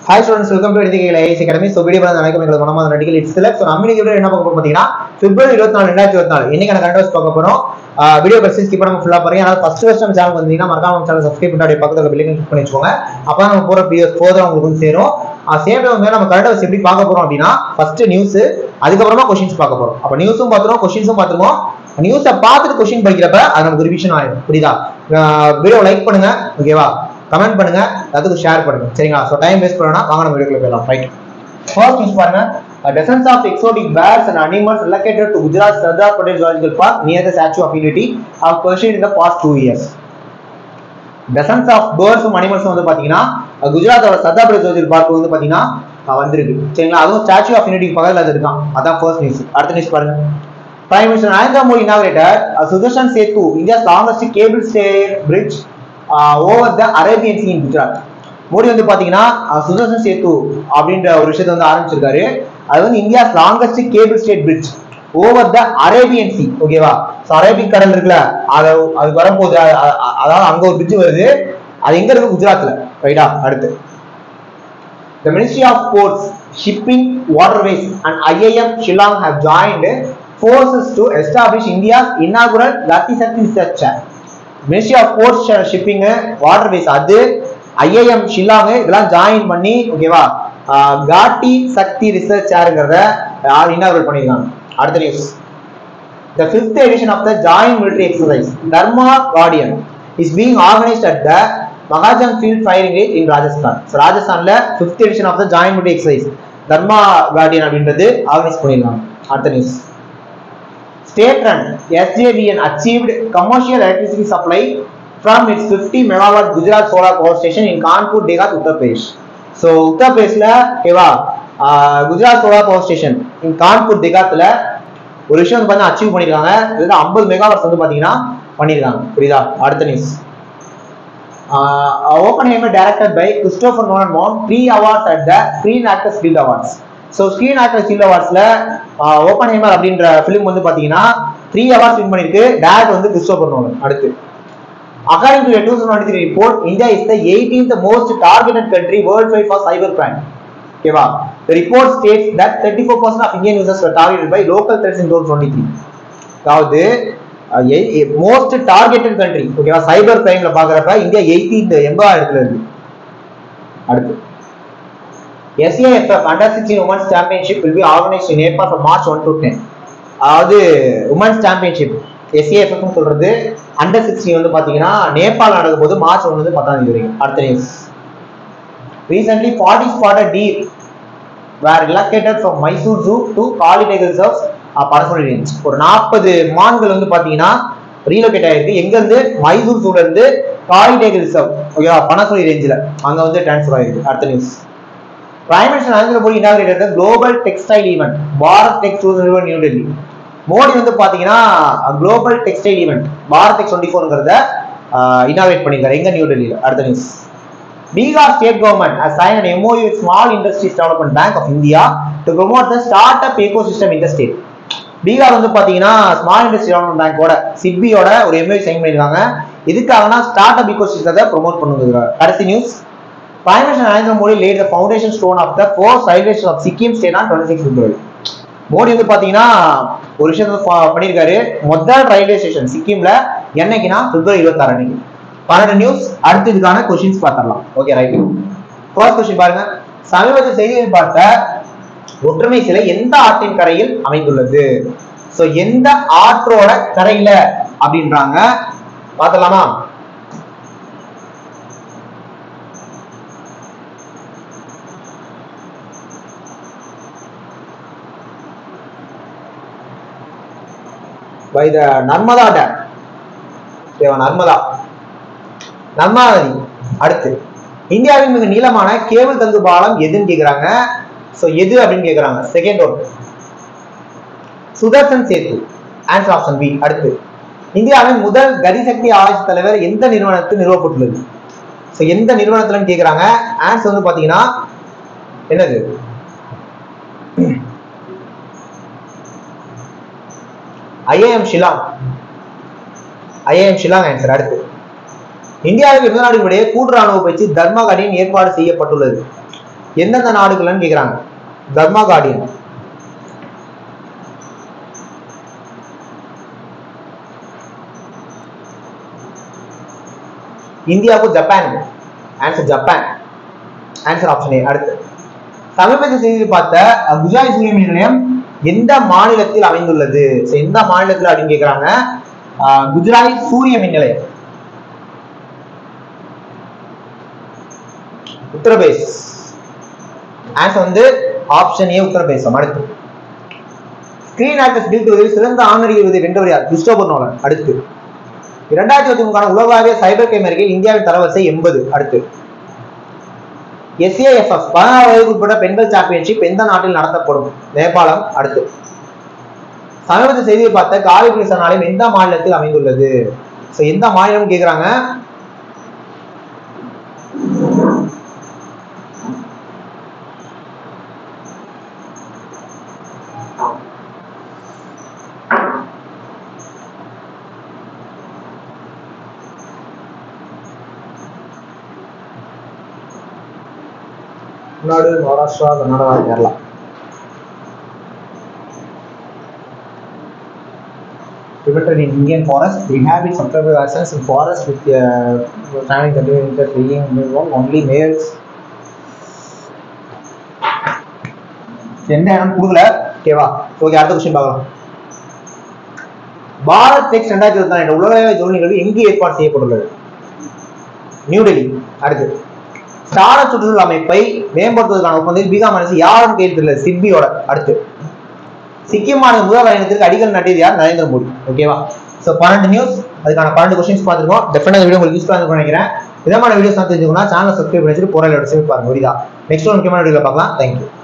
Hi students welcome to எடுத்துக்கையில் IS academy so video பார்த்து நடக்கும் எங்களுக்கு மனமான நடிகள் இட்ஸ் சிலக்ட் ஸோ நம்ம இன்னைக்கு என்ன பார்க்க போறோம் பார்த்தீங்கன்னா பிப்ரவரி இருபத்தி நாலு ரெண்டாயிரத்தி இருபத்தி நாலு இன்னைக்கு கரெக்டாக பார்க்க போறோம் வீடியோ பர்சன் ஸ்கிப் பண்ணாம ஃபுல்லாக பாருங்க ஆனால் ஃபர்ஸ்ட் ஃபர்ஸ்ட் நம்ம சேனல் வந்தீங்கன்னா மறக்காம நம்ம சேனல் சப்ஸ்கிரைப் பண்ணி பக்கத்தில் பில்லிங் கிளிக் பண்ணி வச்சுக்கோங்க அப்போ நம்ம போகிற வீடியோஸ் போதும் உங்களுக்கு வந்து சேரும் சேம் டைம் நம்ம கரெக்டாக எப்படி பார்க்க போறோம் அப்படின்னா ஃபர்ஸ்ட் நியூஸ் அதுக்கப்புறமா கொஸ்டின்ஸ் பார்க்க போறோம் அப்போ நியூஸும் பார்த்துருவோம் கொஸ்டின்ஸும் பார்த்துருவோம் நியூஸை பார்த்துட்டு கொஸ்டின் படிக்கிறப்ப அது நமக்கு ரிவிஷன் ஆயிடும் புரியுதா வீடியோ லைக் பண்ணுங்க ஓகேவா கமெண்ட் பண்ணுங்க அதுக்கு ஷேர் பண்ணுங்க சரிங்களா ஸோ டைம் வேஸ்ட் பண்ணா வாங்க நம்ம வீடியோக்குள்ள போயிடலாம் ரைட் ஃபர்ஸ்ட் நியூஸ் பாருங்க dozens of exotic birds and animals relocated to Gujarat Sardar Patel Zoological Park near the Statue of Unity have perished in the past two years. dozens of birds and animals வந்து பாத்தீங்கன்னா குஜராத்தோட சர்தார் பட்டேல் ஜோதில் park வந்து பாத்தீங்கன்னா அஹ் வந்திருக்கு சரிங்களா அதுவும் statue of unity பக்கத்துல அது இருக்கான் அதான் ஃபர்ஸ்ட் நியூஸ் அடுத்த நியூஸ் பாருங்க Prime Minister Narendra Modi inaugurated a Sudarshan Setu, India's longest cable stayed bridge uh, over the Arabian Sea in Gujarat. Modi வந்து பாத்தீங்கன்னா அஹ், சுதர்சன் சேத்து அப்படின்ற ஒரு விஷயத்தை வந்து ஆரம்பிச்சிருக்காரு அது வந்து India's longest cable stayed bridge over the Arabian sea ஓகேவா ஸோ அரேபிக் கடல் இருக்குல்ல அது அதுக்கு வரப்போகுது அ- அ- அதாவது அங்க ஒரு பிரிட்ஜ் வருது அது எங்க இருக்கு குஜராத்ல ரைட்டா அடுத்து The Ministry of Ports, Shipping, Waterways and IIM Shillong have joined forces to establish India's inaugural Gati Shakti Research Chair. Ministry of Ports, Shipping, Waterways அது IIM ஷில்லாங் இதெல்லாம் ஜாயின் பண்ணி ஓகேவா காட்டி சக்தி ரிசர்ச் சேருங்கிறத இனாகுரேட் பண்ணியிருக்காங்க அடுத்த news The fifth edition of the Joint Military Exercise, Dharma Guardian, is being organized at the Mahajan Field Firing Range in Rajasthan. So, ராஜஸ்தான்ல fifth edition of the Joint Military Exercise, Dharma Guardian அப்படின்றது organise பண்ணிருக்காங்க அடுத்த news State run SJVN achieved commercial electricity supply from its 50 megawatt Gujarat solar power station in Kanpur, Degat, Uttar Pradesh. So, Uttar பிரதேஷ்ல ஓகேவா Gujarat solar power station in Kanpur திகாத்துல ஒரு விஷயம் வந்து பார்த்தா அச்சீவ் பண்ணிருக்காங்க இதுல ஐம்பது மெகாவாட்ஸ் வந்து பாத்தீங்கன்னா பண்ணிருக்காங்க புரியுதா அடுத்த news Oppenheimer directed by Christopher Nolan won three awards at the screen actors field awards so screen actors field அவார்ட்ஸ்ல ஓப்பன் ஹேமர் அப்படின்ற ஃபிலிம் வந்து பாத்தீங்கன்னா த்ரீ அவார்ட்ஸ் வின் பண்ணிருக்கு டேரக்ட் வந்து கிறிஸ்டோபர் நோலன் அடுத்து According to a 2023 report, India is the 18th most targeted country worldwide for cybercrime. Okay, wow. The report states that 34% of Indian users were targeted by local threats in 2023. அதாவது most targeted country ஓகேவா சைபர் கிரைம்ல பாக்குறப்ப India eighteenth எண்பதாம் இடத்துல இருக்கு அடுத்து SAFF under sixteen women's championship will be organised in April from March one to ten அதாவது women's championship SAFF சொல்றது under sixteen வந்து பாத்தீங்கன்னா நேபாள் நடக்கும் போது மார்ச் ஒன்று வந்து பத்தாம் தேதி வரைக்கும் அடுத்த news recently forty spotted deer were relocated from Mysore zoo to Kali tiger reserves Phansoli range ஒரு நாற்பது மான்கள் வந்து பாத்தீங்கன்னா ரீலோகேட் ஆயிருக்கு எங்க இருந்து மைசூர் ஜூல இருந்து காலி டைகர் ரிசர்வ் ஓகேவா பனசோலி ரேஞ்சில் அங்க வந்து டிரான்ஸ்ஃபர் ஆயிருக்கு அடுத்த news prime minister Narendra Modi inaugurated global textile event Bharat tex two new Delhi Modi வந்து பாத்தீங்கன்னா global textile event Bharat tex twenty ஃபோர்ங்கிறத இனாகிரேட் பண்ணியிருக்காரு எங்க நியூ டெல்லியில் அடுத்த news Bihar state government has signed an MOU with Small Industries Development Bank of India to promote the startup ecosystem in the state. Bihar வந்து பாத்தீங்கன்னா small industry development பேங்கோட சிட்பியோட ஒரு MO sign பண்ணிருக்காங்க இதுக்காகனா ஸ்டார்ட் அப் இக்கோசிஸ்டத்தை ப்ரோமோட் பண்ணுங்க கடைசி news prime minister Narendra Modi laid the foundation stone of the four railway of Sikkim state on twenty six February Modi வந்து பாத்தீங்கன்னா ஒரு விஷயத்த ப- பண்ணியிருக்காரு முதல் ரயில்வே ஸ்டேஷன் சிக்கிம்ல என்னைக்குன்னா பிப்ரவரி இருபத்தாறு அன்னைக்கு பன்னெண்டு நியூஸ் அடுத்து இதுக்கான கொஸ்டின்ஸ் பார்த்துடலாம் ஓகே ரைட் ஃபர்ஸ்ட் கொஸ்டின் பாருங்க சமீபத்தில் செய்தியில் பார்த்த ஒற்றுமை சிலை எந்த ஆற்றின் கரையில் அமைந்துள்ளது சோ எந்த ஆற்றோட கரையில அப்படின்றாங்க பார்த்தலாமா பை த நர்மதா டேம் ஓகேவா நர்மதா நர்மதா நதி அடுத்து இந்தியாவின் மிக நீளமான கேபிள் தந்து பாலம் எதுன்னு கேக்குறாங்க சோ எது அப்படின்னு கேக்குறாங்க செகண்ட் ஒன் சுதர்சன் சேத்து ஆன்சர் ஆப்ஷன் பி அடுத்து இந்தியாவின் முதல் கரிசக்தி ஆராய்ச்சி தலைவர் எந்த நிறுவனத்தில் நிறுவப்பட்டுள்ளது சோ எந்த நிறுவனத்துலன்னு கேக்குறாங்க ஆன்சர் வந்து பாத்தீங்கன்னா என்னது IIM Shillong IIM Shillong answer அடுத்து இந்தியாவுக்கு இருந்த நாடுகளுடைய கூட்டு ராணுவ பயிற்சி தர்மகடியின் ஏற்பாடு செய்யப்பட்டுள்ளது எந்தெந்த நாடுகள்னு கேக்குறாங்க தர்மா கார்டியன் இந்தியாவுக்கு Japan answer Japan answer option A அடுத்து சமீபத்திய செய்தி பார்த்த அஹ், குஜராத் சூரிய மின் நிலையம் எந்த மாநிலத்தில் அமைந்துள்ளது So, எந்த மாநிலத்தில் அப்படின்னு கேக்குறாங்க அஹ், குஜராத் சூரிய மின் நிலையம் உத்தரப்பிரதேஷ் ஆன்சர் வந்து ஆப்ஷன் ஏ உத்தரப்பிரதேசம் அடுத்து ஸ்கிரீன் ஆக்டர்ஸ் கில்ட் விருதில் சிறந்த ஆணரிய விருதை வென்றவர் யார் கிறிஸ்டோபர் நோலன் அடுத்து இரண்டாயிரத்தி இருபத்தி மூணுக்கான உலகளாவிய சைபர் கிரைம் அறிக்கை இந்தியாவின் தரவரிசை எண்பது அடுத்து எஸ்ஏஎஃப்எஃப் பதினாறு வயதுக்கு உட்பட்ட பெண்கள் சாம்பியன்ஷிப் எந்த நாட்டில் நடத்தப்படும் நேபாளம் அடுத்து சமீபத்திய செய்தியை பார்த்த காவி புலிசார் ஆலயம் எந்த மாநிலத்தில் அமைந்துள்ளது ஸோ எந்த மாநிலம் கேக்குறாங்க Tamil Nadu Maharashtra Karnataka Kerala Pivoted in Indian forest, they inhabit subtropical assets in forest with uh, traveling continuing interfering only males. எந்த இடம் கொடுக்கல ஓகேவா ஓகே அடுத்த கொஸ்டின் பார்க்கலாம் பாரத் டெக்ஸ் ரெண்டாயிரத்தி இருபத்தி நாலு உலகளவிய ஜவுளி நிகழ்வு எங்கே ஏற்பாடு செய்யப்பட்டுள்ளது நியூ டெல்லி அடுத்து ஸ்டார சுற்றுலா அமைப்பை மேம்படுத்துவதற்கான ஒப்பந்தத்தில் பீகார் மாநிலம் யாரும் கையெழுத்தில்லை சிட்பியோட அடுத்து சிக்கிம் மாநில முதல் பயணத்திற்கு அடிக்கல் நாட்டியது யார் நரேந்திர மோடி ஓகேவா ஸோ பன்னெண்டு நியூஸ் அதுக்கான பன்னெண்டு கொஸ்டின்ஸ் பார்த்துருக்கோம் டெஃபினட் வீடியோ உங்களுக்கு யூஸ்ஃபுல்லாக இருக்கும் நினைக்கிறேன் இதமான வீடியோஸ் நான் தெரிஞ்சுக்கணும் சேனல் சப்ஸ்கிரைப் பண்ணிட்டு போகிற பாருங்க புரியுதா நெக்ஸ்ட் ஒரு முக்கியமான வீடியோவில் பார்க்கலாம் தேங்க்யூ